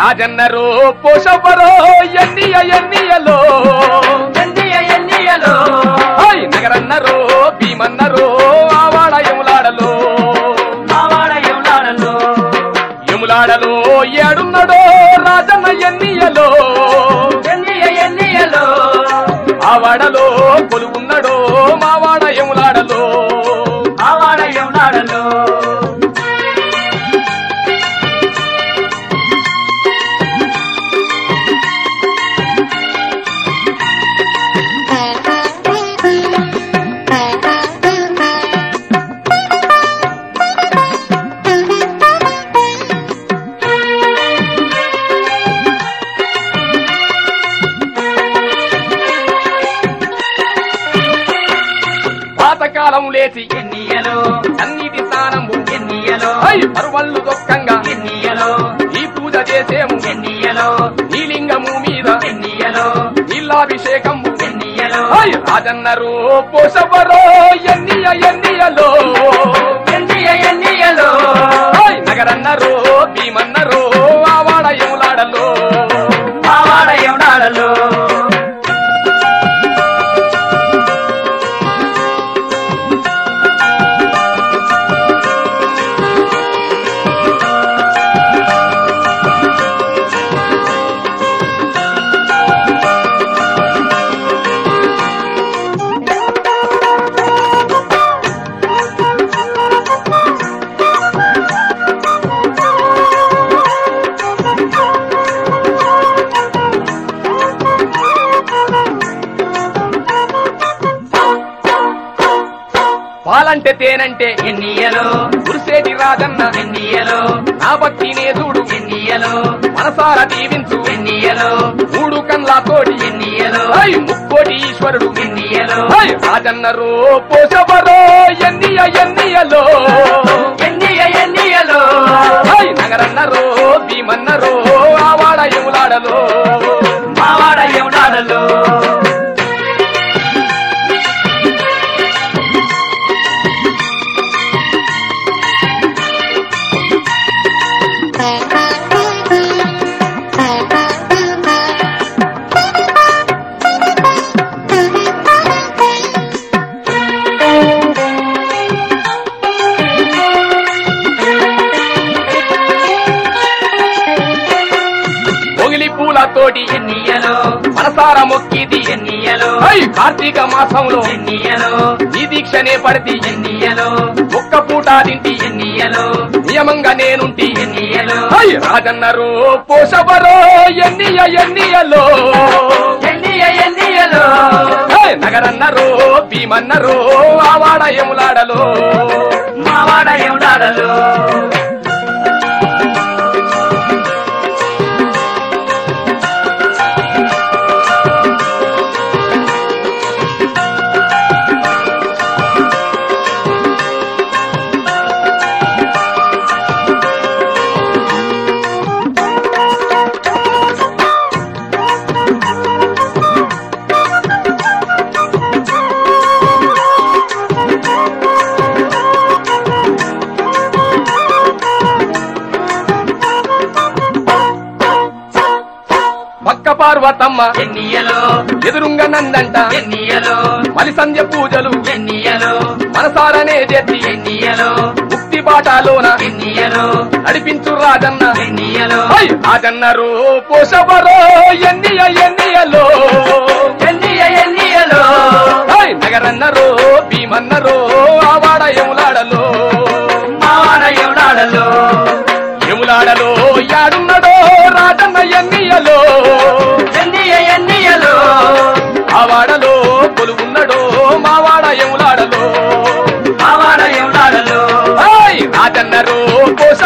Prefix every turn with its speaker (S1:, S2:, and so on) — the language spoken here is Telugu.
S1: రాజన్నరు పోషవరో ఎన్నియ ఎన్నియలో
S2: ఎన్నియ ఎన్నియలో
S1: హై నగరన్నరు భీమన్నరు ఆవాడ ఎములాడలో
S2: మావాడ ఎవడాడలో
S1: ఎములాడలో ఏడున్నడో రాజన్న ఎన్నియలో
S2: ఎన్నియ ఎన్నియలో
S1: ఆవాడలో కొలుగున్నడో మావాడ ఎములాడలో
S2: మావాడ ఎవడాడలో
S1: పాతకాలం లేచి
S2: ఎన్నియలో
S1: అన్నిటి స్థానము
S2: ఎన్నియలో
S1: హై పరువళ్ళు దొక్కంగా
S2: ఎన్నియలో
S1: ఈ పూజ చేసేము
S2: ఎన్నియలో
S1: నీలింగము మీద
S2: ఎన్నియలో
S1: నీలాభిషేకము
S2: ఎన్నియలో
S1: హై రాజన్నరు పోషవరో ఎన్నియ ఎన్నియలో
S2: ఎన్నియ ఎన్నియలో
S1: హై నగరన్నరు భీమన్నరు ఆవాడ ఎములాడలో
S2: మావాడ ఎవడాడలో
S1: పాలంటే తేనంటే
S2: ఎన్నియలో
S1: గురిసేటి రాజన్న
S2: ఎన్నియలో
S1: నా భక్తినే చూడు
S2: ఎన్నియలో
S1: మనసార దీవించు
S2: ఎన్నియలో
S1: మూడు కన్లాతోటి
S2: ఎన్నియలో
S1: హై ముక్కోటి ఈశ్వరుడు
S2: ఎన్నియలో
S1: హై రాజన్నరు పోషవరో ఎన్నియ ఎన్నియలో
S2: ఎన్నియ ఎన్నియలో
S1: హై నగరన్నరు భీమన్నరు ఆవాడ ఎములాడలో
S2: మావాడ ఎవడాడలో
S1: మొగిలి పూలతోటి
S2: ఎన్నియలో
S1: మనసార మొక్కిది
S2: ఎన్నియలో
S1: హై కార్తీక మాసంలో
S2: ఎన్నియలో
S1: ఈ దీక్షనే పడితి
S2: ఎన్నియలో
S1: ఒక్క పూట తింటి
S2: ఎన్నియలో
S1: నియమంగా నేనుంటి
S2: ఎన్నియలో
S1: హై రాజన్నరు పోషవరో ఎన్నియ ఎన్నియలో
S2: ఎన్నియ ఎన్నియలో
S1: హై నగరన్నరు భీమన్నరు ఆవాడ ఎములాడలో
S2: మావాడ ఎవడాడలో
S1: పక్క పార్వతమ్మ
S2: ఎన్నియలో
S1: ఎదురుంగ నందంట
S2: ఎన్నియలో
S1: మలి సంధ్య పూజలు
S2: ఎన్నియలో
S1: మనసారనే చేతి
S2: ఎన్నియలో
S1: ముక్తి బాటలోన
S2: ఎన్నియలో
S1: నడిపించు రాజన్న
S2: ఎన్నియలో
S1: హై రాజన్నరు పోషవరో ఎన్నియ ఎన్నియలో
S2: ఎన్నియ ఎన్నియలో
S1: హై నగరన్నరు భీమన్నరు ఆవాడ ఎములాడలో
S2: మావాడ ఎవడాడలో
S1: ఎములాడలో యాడున్నడో రాజన్న ఎన్నియలో
S2: ఎన్నియ ఎన్నియలో
S1: ఆవాడలో కొలుగున్నడో మావాడ ఎములాడలో
S2: మావాడ ఎవడాడలో
S1: హై రాజన్నరు పోష